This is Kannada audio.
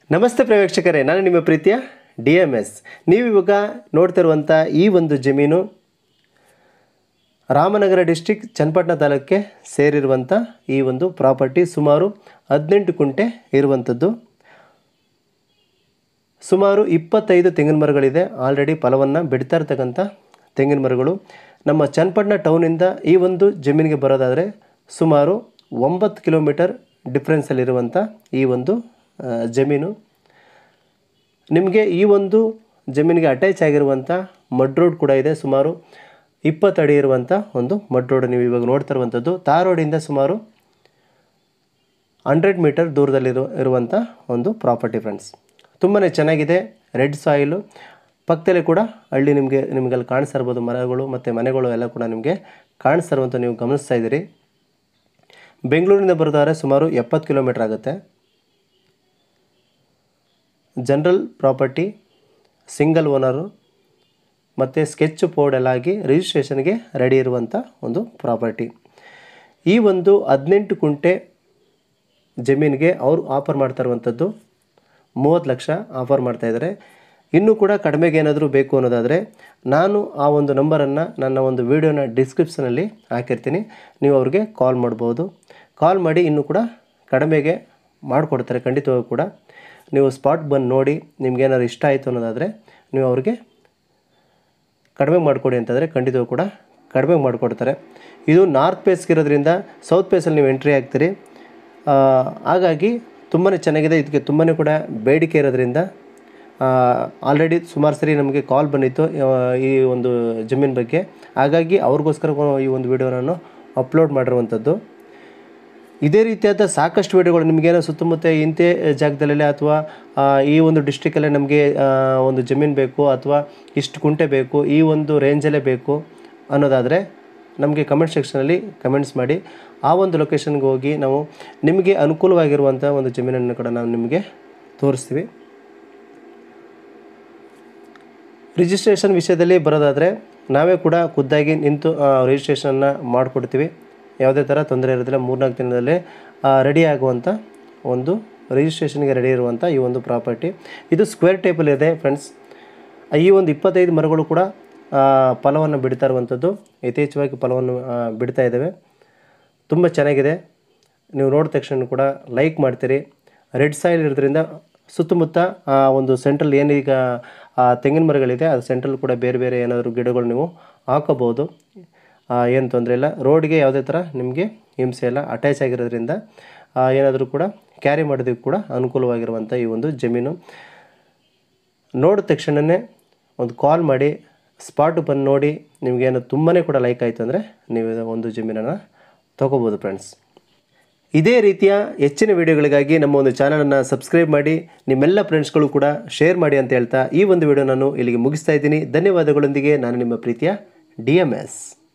ನಮಸ್ತೆ ಪ್ರೇಕ್ಷಕರೇ ನಾನು ನಿಮ್ಮ ಪ್ರೀತಿಯ ಡಿ ಎಮ್ ಎಸ್ ನೀವಿವಾಗ ನೋಡ್ತಿರುವಂಥ ಈ ಒಂದು ಜಮೀನು ರಾಮನಗರ ಡಿಸ್ಟಿಕ್ ಚನ್ನಪಟ್ಟಣ ತಾಲೂಕಿಗೆ ಸೇರಿರುವಂಥ ಈ ಒಂದು ಪ್ರಾಪರ್ಟಿ ಸುಮಾರು ಹದಿನೆಂಟು ಕುಂಟೆ ಇರುವಂಥದ್ದು ಸುಮಾರು ಇಪ್ಪತ್ತೈದು ತೆಂಗಿನ ಮರಗಳಿದೆ ಆಲ್ರೆಡಿ ಫಲವನ್ನು ಬಿಡ್ತಾ ಇರ್ತಕ್ಕಂಥ ತೆಂಗಿನ ಮರಗಳು ನಮ್ಮ ಚನ್ನಪಟ್ಟಣ ಟೌನಿಂದ ಈ ಒಂದು ಜಮೀನಿಗೆ ಬರೋದಾದರೆ ಸುಮಾರು ಒಂಬತ್ತು ಕಿಲೋಮೀಟರ್ ಡಿಫ್ರೆನ್ಸಲ್ಲಿರುವಂಥ ಈ ಒಂದು ಆ, ಜಮೀನು ನಿಮಗೆ ಈ ಒಂದು ಜಮೀನಿಗೆ ಅಟ್ಯಾಚ್ ಆಗಿರುವಂಥ ಮಡ್ ರೋಡ್ ಕೂಡ ಇದೆ ಸುಮಾರು ಇಪ್ಪತ್ತು ಅಡಿ ಇರುವಂಥ ಒಂದು ಮಡ್ ರೋಡ್ ನೀವು ಇವಾಗ ನೋಡ್ತಾ ಇರುವಂಥದ್ದು ತಾರ್ ರೋಡಿಂದ ಸುಮಾರು ಹಂಡ್ರೆಡ್ ಮೀಟರ್ ದೂರದಲ್ಲಿರು ಇರುವಂಥ ಒಂದು ಪ್ರಾಪರ್ಟಿ ಫ್ರೆಂಡ್ಸ್ ತುಂಬಾ ಚೆನ್ನಾಗಿದೆ ರೆಡ್ ಸಾಯಿಲು ಪಕ್ಕದಲ್ಲೇ ಕೂಡ ಹಳ್ಳಿ ನಿಮಗೆ ನಿಮಗಲ್ಲಿ ಕಾಣಿಸ್ತಾ ಇರ್ಬೋದು ಮರಗಳು ಮತ್ತು ಮನೆಗಳು ಎಲ್ಲ ಕೂಡ ನಿಮಗೆ ಕಾಣಿಸ್ತಾ ಇರುವಂಥ ನೀವು ಗಮನಿಸ್ತಾ ಇದ್ದೀರಿ ಬೆಂಗಳೂರಿನಿಂದ ಬರೋದಾದ್ರೆ ಸುಮಾರು ಎಪ್ಪತ್ತು ಕಿಲೋಮೀಟ್ರ್ ಆಗುತ್ತೆ ಜನರಲ್ ಪ್ರಾಪರ್ಟಿ ಸಿಂಗಲ್ ಓನರು ಮತ್ತು ಸ್ಕೆಚ್ ಬೋರ್ಡ್ ಎಲ್ಲ ಆಗಿ ರಿಜಿಸ್ಟ್ರೇಷನ್ಗೆ ರೆಡಿ ಇರುವಂಥ ಒಂದು ಪ್ರಾಪರ್ಟಿ ಈ ಒಂದು ಹದಿನೆಂಟು ಕುಂಟೆ ಜಮೀನಿಗೆ ಅವರು ಆಫರ್ ಮಾಡ್ತಾ ಇರುವಂಥದ್ದು ಮೂವತ್ತು ಲಕ್ಷ ಆಫರ್ ಮಾಡ್ತಾ ಇದ್ದಾರೆ ಇನ್ನೂ ಕೂಡ ಕಡಿಮೆಗೆ ಏನಾದರೂ ಬೇಕು ಅನ್ನೋದಾದರೆ ನಾನು ಆ ಒಂದು ನಂಬರನ್ನು ನನ್ನ ಒಂದು ವೀಡಿಯೋನ ಡಿಸ್ಕ್ರಿಪ್ಷನಲ್ಲಿ ಹಾಕಿರ್ತೀನಿ ನೀವು ಅವ್ರಿಗೆ ಕಾಲ್ ಮಾಡ್ಬೋದು ಕಾಲ್ ಮಾಡಿ ಇನ್ನೂ ಕೂಡ ಕಡಿಮೆಗೆ ಮಾಡಿಕೊಡ್ತಾರೆ ಖಂಡಿತವಾಗೂ ಕೂಡ ನೀವು ಸ್ಪಾಟ್ ಬಂದು ನೋಡಿ ನಿಮ್ಗೇನಾದ್ರು ಇಷ್ಟ ಆಯಿತು ಅನ್ನೋದಾದರೆ ನೀವು ಅವ್ರಿಗೆ ಕಡಿಮೆ ಮಾಡಿಕೊಡಿ ಅಂತಂದರೆ ಖಂಡಿತವೂ ಕೂಡ ಕಡಿಮೆ ಮಾಡಿಕೊಡ್ತಾರೆ ಇದು ನಾರ್ತ್ ಫೇಸ್ಗೆ ಇರೋದ್ರಿಂದ ಸೌತ್ ಫೇಸಲ್ಲಿ ನೀವು ಎಂಟ್ರಿ ಆಗ್ತೀರಿ ಆ, ಹಾಗಾಗಿ ತುಂಬಾ ಚೆನ್ನಾಗಿದೆ ಇದಕ್ಕೆ ತುಂಬಾ ಕೂಡ ಬೇಡಿಕೆ ಇರೋದ್ರಿಂದ ಆಲ್ರೆಡಿ ಸುಮಾರು ಸರಿ ನಮಗೆ ಕಾಲ್ ಬಂದಿತ್ತು ಆ, ಈ ಒಂದು ಜಮೀನು ಬಗ್ಗೆ ಹಾಗಾಗಿ ಅವ್ರಿಗೋಸ್ಕರ ಈ ಒಂದು ವಿಡಿಯೋ ನಾನು ಅಪ್ಲೋಡ್ ಮಾಡಿರುವಂಥದ್ದು ಇದೇ ರೀತಿಯಾದ ಸಾಕಷ್ಟು ವಿಡಿಯೋಗಳು ನಿಮಗೇನೋ ಸುತ್ತಮುತ್ತ ಇಂಥ ಜಾಗದಲ್ಲೇ ಅಥವಾ ಆ, ಈ ಒಂದು ಡಿಸ್ಟಿಕಲ್ಲೇ ನಮಗೆ ಆ, ಒಂದು ಜಮೀನು ಬೇಕು ಅಥವಾ ಇಷ್ಟು ಕುಂಟೆ ಬೇಕು ಈ ಒಂದು ರೇಂಜಲ್ಲೇ ಬೇಕು ಅನ್ನೋದಾದರೆ ನಮಗೆ ಕಮೆಂಟ್ ಸೆಕ್ಷನಲ್ಲಿ ಕಮೆಂಟ್ಸ್ ಮಾಡಿ ಆ ಒಂದು ಲೊಕೇಶನ್ಗೆ ಹೋಗಿ ನಾವು ನಿಮಗೆ ಅನುಕೂಲವಾಗಿರುವಂಥ ಒಂದು ಜಮೀನನ್ನು ಕೂಡ ನಾವು ನಿಮಗೆ ತೋರಿಸ್ತೀವಿ ರಿಜಿಸ್ಟ್ರೇಷನ್ ವಿಷಯದಲ್ಲಿ ಬರೋದಾದರೆ ನಾವೇ ಕೂಡ ಖುದ್ದಾಗಿ ನಿಂತು ರಿಜಿಸ್ಟ್ರೇಷನ್ನ ಮಾಡಿಕೊಡ್ತೀವಿ ಯಾವುದೇ ಥರ ತೊಂದರೆ ಇರೋದಿಲ್ಲ ಮೂರ್ನಾಲ್ಕು ದಿನದಲ್ಲೇ ರೆಡಿ ಆಗುವಂಥ ಒಂದು ರಿಜಿಸ್ಟ್ರೇಷನ್ಗೆ ರೆಡಿ ಇರುವಂಥ ಈ ಒಂದು ಪ್ರಾಪರ್ಟಿ ಇದು ಸ್ಕ್ವೇರ್ ಟೇಬಲ್ ಇದೆ ಫ್ರೆಂಡ್ಸ್ ಈ ಒಂದು ಇಪ್ಪತ್ತೈದು ಮರಗಳು ಕೂಡ ಆ, ಫಲವನ್ನು ಬಿಡ್ತಾ ಇರುವಂಥದ್ದು ಯಥೇಚ್ಛವಾಗಿ ಫಲವನ್ನು ಆ, ಬಿಡ್ತಾ ಇದ್ದಾವೆ ತುಂಬ ಚೆನ್ನಾಗಿದೆ ನೀವು ನೋಡಿದ ತಕ್ಷಣ ಕೂಡ ಲೈಕ್ ಮಾಡ್ತೀರಿ ರೆಡ್ ಸಾಯಿಲ್ ಇರೋದ್ರಿಂದ ಸುತ್ತಮುತ್ತ ಆ ಒಂದು ಸೆಂಟ್ರಲ್ ಏನೀಗ ಆ ತೆಂಗಿನ ಮರಗಳಿದೆ ಅದು ಸೆಂಟ್ರಲ್ ಕೂಡ ಬೇರೆ ಬೇರೆ ಏನಾದರೂ ಗಿಡಗಳು ನೀವು ಹಾಕೋಬೋದು ಏನು ತೊಂದರೆ ಇಲ್ಲ ರೋಡ್ಗೆ ಯಾವುದೇ ಥರ ನಿಮಗೆ ಹಿಂಸೆ ಇಲ್ಲ ಅಟ್ಯಾಚ್ ಆಗಿರೋದ್ರಿಂದ ಆ, ಏನಾದರೂ ಕೂಡ ಕ್ಯಾರಿ ಮಾಡೋದಕ್ಕೆ ಕೂಡ ಅನುಕೂಲವಾಗಿರುವಂಥ ಈ ಒಂದು ಜಮೀನು ನೋಡಿದ ತಕ್ಷಣವೇ ಒಂದು ಕಾಲ್ ಮಾಡಿ ಸ್ಪಾಟ್ ಬಂದು ನೋಡಿ ನಿಮಗೇನು ತುಂಬಾ ಕೂಡ ಲೈಕ್ ಆಯಿತು ಅಂದರೆ ನೀವು ಇದು ಒಂದು ಜಮೀನನ್ನು ತೊಗೋಬೋದು ಫ್ರೆಂಡ್ಸ್ ಇದೇ ರೀತಿಯ ಹೆಚ್ಚಿನ ವಿಡಿಯೋಗಳಿಗಾಗಿ ನಮ್ಮ ಒಂದು ಚಾನಲನ್ನು ಸಬ್ಸ್ಕ್ರೈಬ್ ಮಾಡಿ ನಿಮ್ಮೆಲ್ಲ ಫ್ರೆಂಡ್ಸ್ಗಳು ಕೂಡ ಶೇರ್ ಮಾಡಿ ಅಂತ ಹೇಳ್ತಾ ಈ ಒಂದು ವಿಡಿಯೋ ನಾನು ಇಲ್ಲಿಗೆ ಮುಗಿಸ್ತಾ ಇದ್ದೀನಿ ಧನ್ಯವಾದಗಳೊಂದಿಗೆ ನಾನು ನಿಮ್ಮ ಪ್ರೀತಿಯ ಡಿ ಎಮ್ ಎಸ್